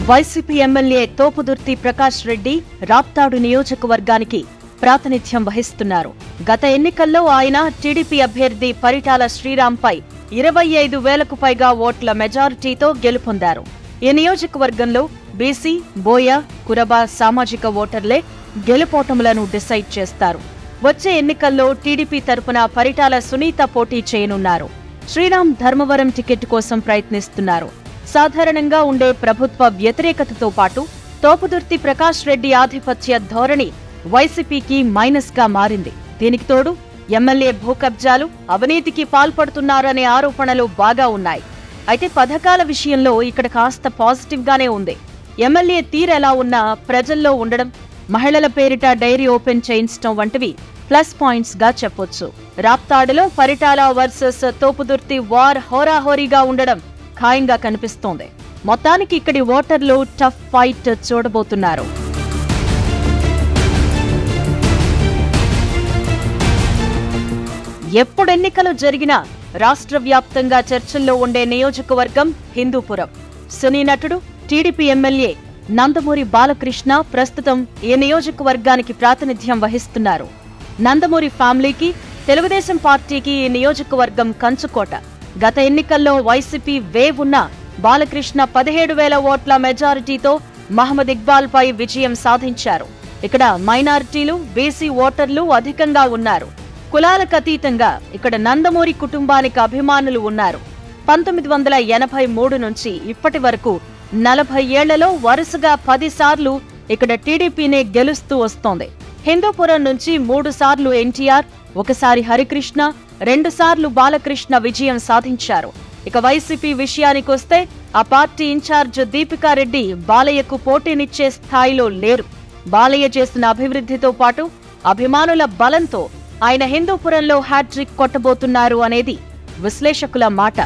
YCP MLA Topudurthi Prakash Reddy Raptadu నియోజకవర్గానికి ప్రాతినిధ్యం వహిస్తున్నారు గత ఎన్నికల్లో ఆయన టీడీపీ అభ్యర్థి పరిటాల శ్రీరాంపై ఇరవై ఐదు వేలకు పైగా ఓట్ల మెజారిటీతో గెలుపొందారు ఈ నియోజకవర్గంలో బీసీ బోయ కురబ సామాజిక ఓటర్లే గెలుపోటములను డిసైడ్ చేస్తారు వచ్చే ఎన్నికల్లో టీడీపీ తరపున పరిటాల సునీత పోటీ చేయనున్నారు శ్రీరామ్ ధర్మవరం టికెట్ కోసం ప్రయత్నిస్తున్నారు సాధారణంగా ఉండే ప్రభుత్వ వ్యతిరేకతతో పాటు తోపుదుర్తి ప్రకాష్ రెడ్డి ఆధిపత్య ధోరణి వైసీపీకి మైనస్ గా మారింది దీనికి తోడు ఎమ్మెల్యే భూ కబ్జాలు అవినీతికి పాల్పడుతున్నారనే ఆరోపణలు బాగా ఉన్నాయి అయితే పథకాల విషయంలో ఇక్కడ కాస్త పాజిటివ్ గానే ఉంది ఎమ్మెల్యే తీరెలా ఉన్నా ప్రజల్లో ఉండడం మహిళల పేరిట డైరీ ఓపెన్ చేయించడం వంటివి ప్లస్ పాయింట్స్ గా చెప్పొచ్చు రాప్తాడులో పరిటాల వర్సెస్ తోపుదుర్తి వార్ హోరాహోరీగా ఉండడం ఖాయంగా కనిపిస్తోంది మొత్తానికి ఇక్కడి ఓటర్లు టఫ్ ఫైట్ చూడబోతున్నారు ఎప్పుడు ఎన్నికలు జరిగినా రాష్ట్ర వ్యాప్తంగా చర్చల్లో ఉండే నియోజకవర్గం హిందూపురం సినీ నటుడు టీడీపీ ఎమ్మెల్యే నందమూరి బాలకృష్ణ ప్రస్తుతం ఈ నియోజకవర్గానికి ప్రాతినిధ్యం వహిస్తున్నారు నందమూరి ఫ్యామిలీకి తెలుగుదేశం పార్టీకి ఈ నియోజకవర్గం కంచుకోట గత ఎన్నికల్లో వైసీపీ వేవ్ ఉన్న బాలకృష్ణ పదిహేడు వేల ఓట్ల మెజారిటీతో మహమ్మద్ ఇక్బాల్ పై విజయం సాధించారు ఇక్కడ మైనారిటీలు బీసీ ఓటర్లు అధికంగా ఉన్నారు కులాలకు అతీతంగా ఇక్కడ నందమూరి కుటుంబానికి అభిమానులు ఉన్నారు పంతొమ్మిది వందల ఎనభై మూడు నుంచి ఇప్పటి వరకు నలభై ఏళ్లలో వరుసగా పదిసార్లు ఇక్కడ టీడీపీనే గెలుస్తూ వస్తోంది హిందూపురం నుంచి మూడు సార్లు ఎన్టీఆర్ ఒకసారి హరికృష్ణ రెండు సార్లు బాలకృష్ణ విజయం సాధించారు ఇక వైసీపీ విషయానికొస్తే ఆ పార్టీ ఇన్ఛార్జ్ దీపికారెడ్డి బాలయ్యకు పోటీనిచ్చే స్థాయిలో లేరు బాలయ్య చేసిన అభివృద్ధితో పాటు అభిమానుల బలంతో ఆయన హిందూపురంలో హ్యాట్రిక్ కొట్టబోతున్నారు అనేది విశ్లేషకుల మాట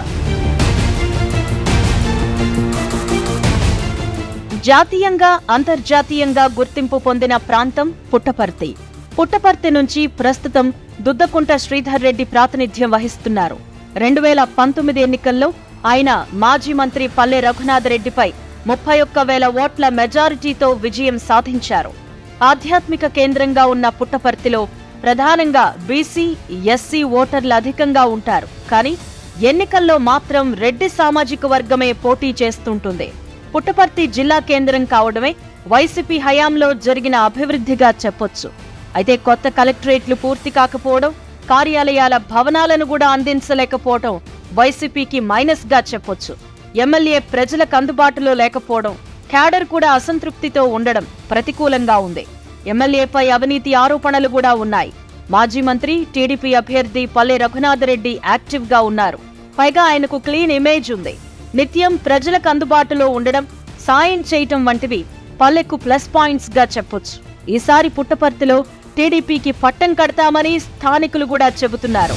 జాతీయంగా అంతర్జాతీయంగా గుర్తింపు పొందిన ప్రాంతం పుట్టపర్తి పుట్టపర్తి నుంచి ప్రస్తుతం దుద్దకుంట శ్రీధర్ రెడ్డి ప్రాతినిధ్యం వహిస్తున్నారు రెండు వేల పంతొమ్మిది ఎన్నికల్లో ఆయన మాజీ మంత్రి పల్లె రఘునాథ్ రెడ్డిపై ముప్పై ఒక్క వేల ఓట్ల మెజారిటీతో విజయం సాధించారు ఆధ్యాత్మిక కేంద్రంగా ఉన్న పుట్టపర్తిలో ప్రధానంగా బీసీ ఎస్సీ ఓటర్లు అధికంగా ఉంటారు కానీ ఎన్నికల్లో మాత్రం రెడ్డి సామాజిక వర్గమే పోటీ చేస్తుంటుంది పుట్టపర్తి జిల్లా కేంద్రం కావడమే వైసీపీ హయాంలో జరిగిన అభివృద్ధిగా చెప్పొచ్చు అయితే కొత్త కలెక్టరేట్లు పూర్తి కాకపోవడం కార్యాలయాల భవనాలను కూడా అందించలేకపోవడం వైసీపీకి మైనస్ గా చెప్పొచ్చు ఎమ్మెల్యే ప్రజలకు అందుబాటులో లేకపోవడం క్యాడర్ కూడా అసంతృప్తితో ఉండడం ప్రతికూలంగా ఉంది ఎమ్మెల్యేపై అవినీతి ఆరోపణలు కూడా ఉన్నాయి మాజీ మంత్రి టీడీపీ అభ్యర్థి పల్లె రఘునాథ్ రెడ్డి యాక్టివ్ గా ఉన్నారు పైగా ఆయనకు క్లీన్ ఇమేజ్ ఉంది నిత్యం ప్రజలకు అందుబాటులో ఉండడం సాయం చేయటం వంటివి పల్లెకు ప్లస్ పాయింట్స్ గా చెప్పొచ్చు ఈసారి పుట్టపర్తిలో టీడీపీకి పట్టం కడతామని స్థానికులు కూడా చెబుతున్నారు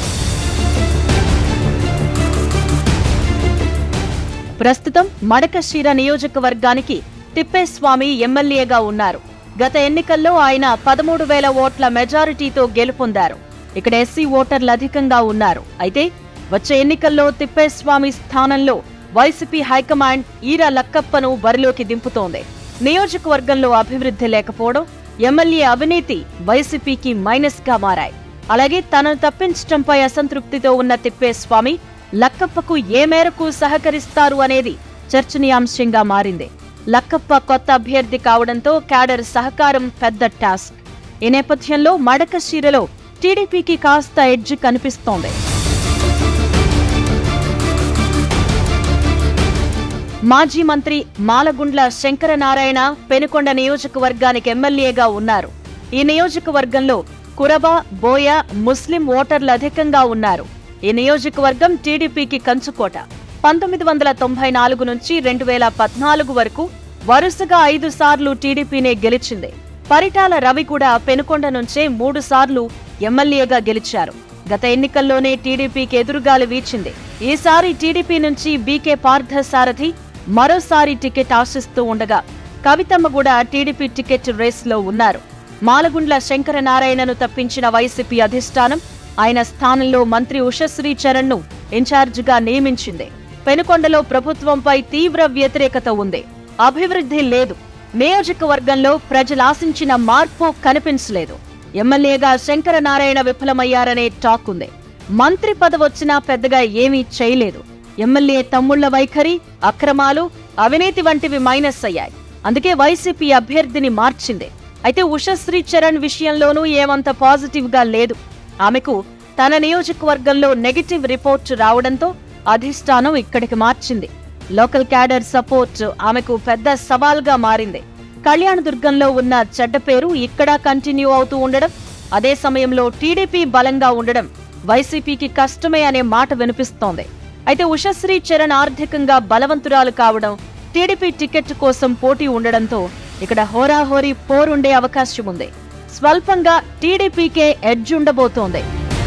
ప్రస్తుతం మడకశీర నియోజకవర్గానికి తిప్పేస్వామి ఎమ్మెల్యేగా ఉన్నారు గత ఎన్నికల్లో ఆయన పదమూడు వేల ఓట్ల మెజారిటీతో గెలుపొందారు ఇక్కడ ఎస్సీ ఓటర్లు అధికంగా ఉన్నారు అయితే వచ్చే ఎన్నికల్లో తిప్పేస్వామి స్థానంలో వైసీపీ హైకమాండ్ ఈర లక్కప్పను బరిలోకి దింపుతోంది నియోజకవర్గంలో అభివృద్ధి లేకపోవడం ఎమ్మెల్యే అవినీతి వైసీపీకి మైనస్ గా మారాయి అలాగే తనను తప్పించడంపై అసంతృప్తితో ఉన్న తిప్పేస్వామి లక్కప్పకు ఏ మేరకు సహకరిస్తారు అనేది చర్చనీయాంశంగా మారింది లక్కప్ప కొత్త అభ్యర్థి కావడంతో క్యాడర్ సహకారం పెద్ద టాస్క్ ఈ నేపథ్యంలో మడకశీరలో టీడీపీకి కాస్త ఎడ్జ్ కనిపిస్తోంది మాజీ మంత్రి మాలగుండ్ల శంకరనారాయణ పెనుకొండ నియోజకవర్గానికి ఎమ్మెల్యేగా ఉన్నారు ఈ నియోజకవర్గంలో కురబ బోయ ముస్లిం ఓటర్లు అధికంగా ఉన్నారు ఈ నియోజకవర్గం టీడీపీకి కంచుకోట పంతొమ్మిది వందల తొంభై నాలుగు నుంచి రెండు వేల పద్నాలుగు వరకు వరుసగా ఐదు సార్లు టీడీపీనే గెలిచింది పరిటాల రవి కూడా పెనుకొండ నుంచే మూడు సార్లు ఎమ్మెల్యేగా గెలిచారు గత ఎన్నికల్లోనే టీడీపీకి ఎదురుగాలి వీచింది ఈసారి టీడీపీ నుంచి బీకే పార్థసారథి మరోసారి టికెట్ ఆశిస్తూ ఉండగా కవితమ్మ కూడా టీడీపీ టికెట్ రేస్లో ఉన్నారు మాలగుండ్ల శంకరనారాయణను తప్పించిన వైసీపీ అధిష్టానం ఆయన స్థానంలో మంత్రి ఉషశ్రీ చరణ్ ను ఇన్ఛార్జిగా నియమించింది పెనుకొండలో ప్రభుత్వంపై తీవ్ర వ్యతిరేకత ఉంది అభివృద్ధి లేదు నియోజకవర్గంలో ప్రజలు ఆశించిన మార్పు కనిపించలేదు ఎమ్మెల్యేగా శంకరనారాయణ విఫలమయ్యారనే టాక్ ఉంది మంత్రి పదవొచ్చినా పెద్దగా ఏమీ చేయలేదు ఎమ్మెల్యే తమ్ముళ్ల వైఖరి అక్రమాలు అవినీతి వంటివి మైనస్ అయ్యాయి అందుకే వైసీపీ అభ్యర్థిని మార్చింది అయితే ఉషశ్రీ చరణ్ విషయంలోనూ ఏమంత పాజిటివ్ గా లేదు ఆమెకు తన నియోజకవర్గంలో నెగటివ్ రిపోర్ట్ రావడంతో అధిష్టానం ఇక్కడికి మార్చింది లోకల్ క్యాడర్ సపోర్ట్ ఆమెకు పెద్ద సవాల్గా మారింది కళ్యాణదుర్గంలో ఉన్న చెడ్డ పేరు ఇక్కడ కంటిన్యూ అవుతూ ఉండడం అదే సమయంలో టీడీపీ బలంగా ఉండడం వైసీపీకి కష్టమే అనే మాట వినిపిస్తోంది అయితే ఉషశ్రీ చరణ్ ఆర్థికంగా బలవంతురాలు కావడం టీడీపీ టికెట్ కోసం పోటీ ఉండడంతో ఇక్కడ హోరాహోరీ పోరుండే అవకాశం ఉంది స్వల్పంగా టీడీపీకే ఎడ్జ్ ఉండబోతోంది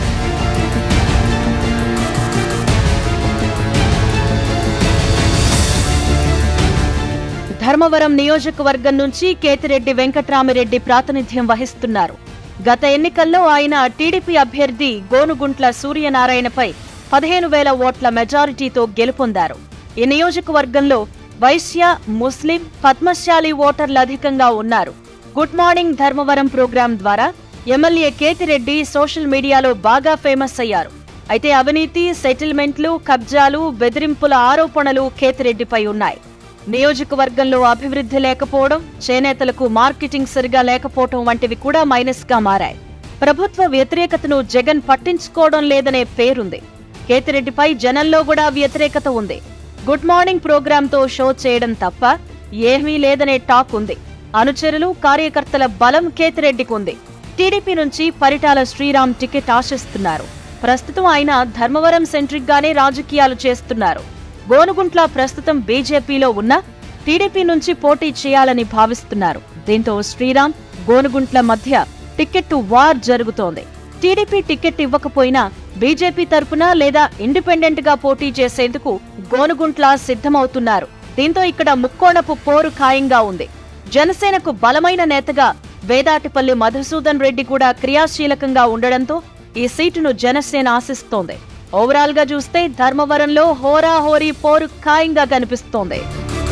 ధర్మవరం నియోజకవర్గం నుంచి కేతిరెడ్డి వెంకట్రామిరెడ్డి ప్రాతినిధ్యం వహిస్తున్నారు గత ఎన్నికల్లో ఆయన టీడీపీ అభ్యర్థి గోనుగుంట్ల సూర్యనారాయణపై పదిహేను వేల ఓట్ల మెజారిటీతో గెలుపొందారు ఈ నియోజకవర్గంలో వైశ్య ముస్లిం పద్మశాలి ఓటర్లు అధికంగా ఉన్నారు గుడ్ మార్నింగ్ ధర్మవరం ప్రోగ్రాం ద్వారా ఎమ్మెల్యే కేతిరెడ్డి సోషల్ మీడియాలో బాగా ఫేమస్ అయ్యారు అయితే అవినీతి సెటిల్మెంట్లు కబ్జాలు బెదిరింపుల ఆరోపణలు కేతిరెడ్డిపై ఉన్నాయి నియోజకవర్గంలో అభివృద్ధి లేకపోవడం చేనేతలకు మార్కెటింగ్ సరిగా లేకపోవడం వంటివి కూడా మైనస్ గా మారాయి ప్రభుత్వ వ్యతిరేకతను జగన్ పట్టించుకోవడం లేదనే పేరుంది కేతిరెడ్డిపై జనంలో కూడా వ్యతిరేకత ఉంది గుడ్ మార్నింగ్ ప్రోగ్రాంతో షో చేయడం తప్ప ఏమీ లేదనే టాక్ ఉంది అనుచరులు కార్యకర్తల బలం కేతిరెడ్డికి ఉంది టీడీపీ నుంచి పరిటాల శ్రీరామ్ టికెట్ ఆశిస్తున్నారు ప్రస్తుతం ఆయన ధర్మవరం సెంట్రిక్ గానే రాజకీయాలు చేస్తున్నారు గోనుగుంట్ల ప్రస్తుతం బీజేపీలో ఉన్న టీడీపీ నుంచి పోటీ చేయాలని భావిస్తున్నారు దీంతో శ్రీరామ్ గోనుగుంట్ల మధ్య టికెట్ వార్ జరుగుతోంది టీడీపీ టికెట్ ఇవ్వకపోయినా బీజేపీ తరపున లేదా ఇండిపెండెంట్ గా పోటీ చేసేందుకు గోనుగుంట్ల సిద్ధమవుతున్నారు దీంతో ఇక్కడ ముక్కోణపు పోరు ఖాయంగా ఉంది జనసేనకు బలమైన నేతగా వేదాటిపల్లి మధుసూదన్ రెడ్డి కూడా క్రియాశీలకంగా ఉండడంతో ఈ సీటును జనసేన ఆశిస్తోంది ఓవరాల్ గా చూస్తే ధర్మవరంలో హోరాహోరీ పోరు ఖాయంగా కనిపిస్తోంది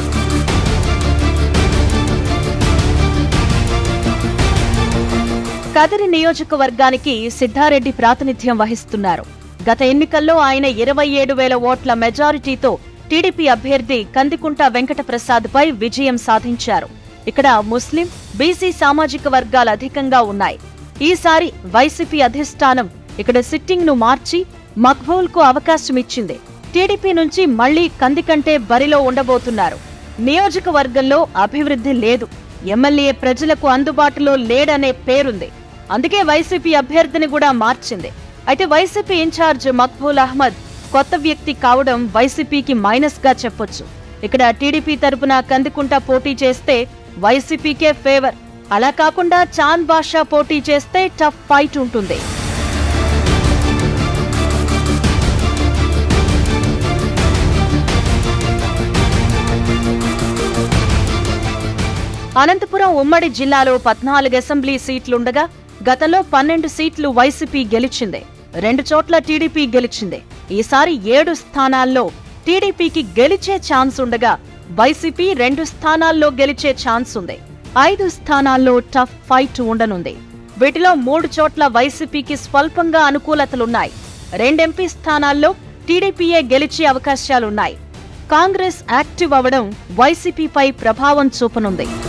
కదిరి నియోజకవర్గానికి సిద్ధారెడ్డి ప్రాతినిధ్యం వహిస్తున్నారు గత ఎన్నికల్లో ఆయన ఇరవై ఏడు వేల ఓట్ల మెజారిటీతో టీడీపీ అభ్యర్థి కందికుంట వెంకటప్రసాద్పై విజయం సాధించారు ఇక్కడ ముస్లిం బీసీ సామాజిక వర్గాలు అధికంగా ఉన్నాయి ఈసారి వైసీపీ అధిష్టానం ఇక్కడ సిట్టింగ్ ను మార్చి మక్బూల్ కు అవకాశం ఇచ్చింది టీడీపీ నుంచి మళ్లీ కందికంటే బరిలో ఉండబోతున్నారు నియోజకవర్గంలో అభివృద్ధి లేదు ఎమ్మెల్యే ప్రజలకు అందుబాటులో లేడనే పేరుంది అందుకే వైసీపీ అభ్యర్థిని కూడా మార్చింది అయితే వైసీపీ ఇన్ఛార్జ్ మక్బూల్ అహ్మద్ కొత్త వ్యక్తి కావడం వైసీపీకి మైనస్ గా చెప్పొచ్చు ఇక్కడ టీడీపీ తరపున కందికుంట పోటీ చేస్తే వైసీపీకే ఫేవర్ అలా కాకుండా చాంద్ బాషా పోటీ చేస్తే టఫ్ ఫైట్ ఉంటుంది అనంతపురం ఉమ్మడి జిల్లాలో పద్నాలుగు అసెంబ్లీ సీట్లుండగా గతంలో పన్నెండు సీట్లు వైసీపీ గెలిచింది రెండు చోట్ల టీడీపీ గెలిచింది ఈసారి ఏడు స్థానాల్లో టీడీపీకి గెలిచే ఛాన్స్ ఉండగా వైసీపీ రెండు స్థానాల్లో గెలిచే ఛాన్స్ ఉంది ఐదు స్థానాల్లో టఫ్ ఫైట్ ఉండనుంది వీటిలో మూడు చోట్ల వైసీపీకి స్వల్పంగా అనుకూలతలున్నాయి రెండెంపీ స్థానాల్లో టీడీపీయే గెలిచే అవకాశాలున్నాయి కాంగ్రెస్ యాక్టివ్ అవడం వైసీపీపై ప్రభావం చూపనుంది